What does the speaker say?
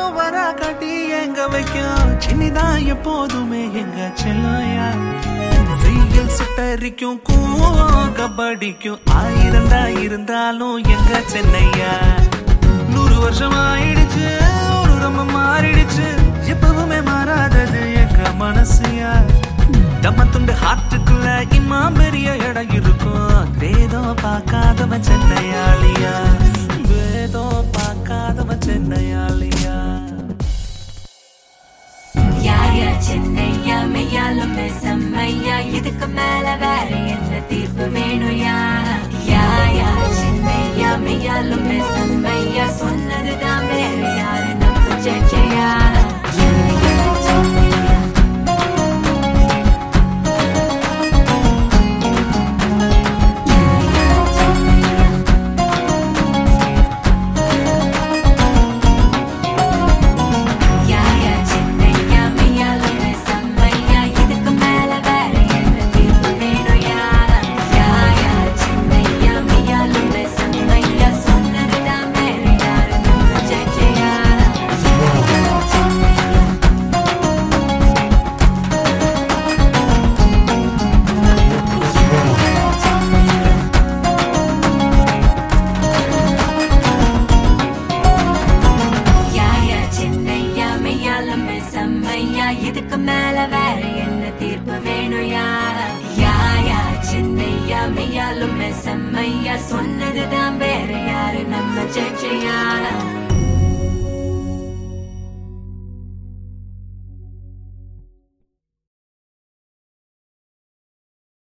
ஓவரா காட்டி எங்க வைக்கும் சின்னிதான் எப்போதுமே எங்க செல்லையா வெயில் சுட்டரிக்கும் கூவம் கபடிக்கும் ஆயிரம் தான் இருந்தாலும் எங்க சென்னையா நூறு வருஷம் ஆயிடுச்சு ஒரு ரொம்ப மாறிடுச்சு எப்பவுமே மாறாதது எங்க மனசுயா தம்ம துண்டு ஹார்ட்டுக்குள்ள இம்மா பெரிய இடம் இருக்கும் வேதம் பார்க்காதவன் சென்னையாளியா வேதம் பார்க்காதவன் சென்னையாளியா யாயா சென்னையா மெய்யாலுமே செம்மையா இதுக்கு மேல வேற என்ன தீர்ப்பு வேணுயா யாயா சென்னையா மெய்யாலுமே செம்மையா சொன்னதுதான் வேற யாரு நம்ம ஜட்ஜையா யாயா சென்னையா யாயா சென்னையா யாயா சென்னையா மெய்யாலுமே செம்மையா இதுக்கு மேல வேற என்ன தீர்ப்பு வேணுயா யாயா சென்னையா மெய்யாலுமே செம்மையா சொன்னதுதான் வேற யாரு நம்ம ஜட்ஜையா யாயா சென்னையா யாயா சென்னையா யாயா சின்னையா மெய்யாலுமே செம்மையா இதுக்கு மேல வேற என்ன தீர்ப்பு வேணுயா யாயா சின்னையா மெய்யாலுமே செம்மையா சொன்னதுதான் வேற யாரு நம்ம ஜட்ஜையா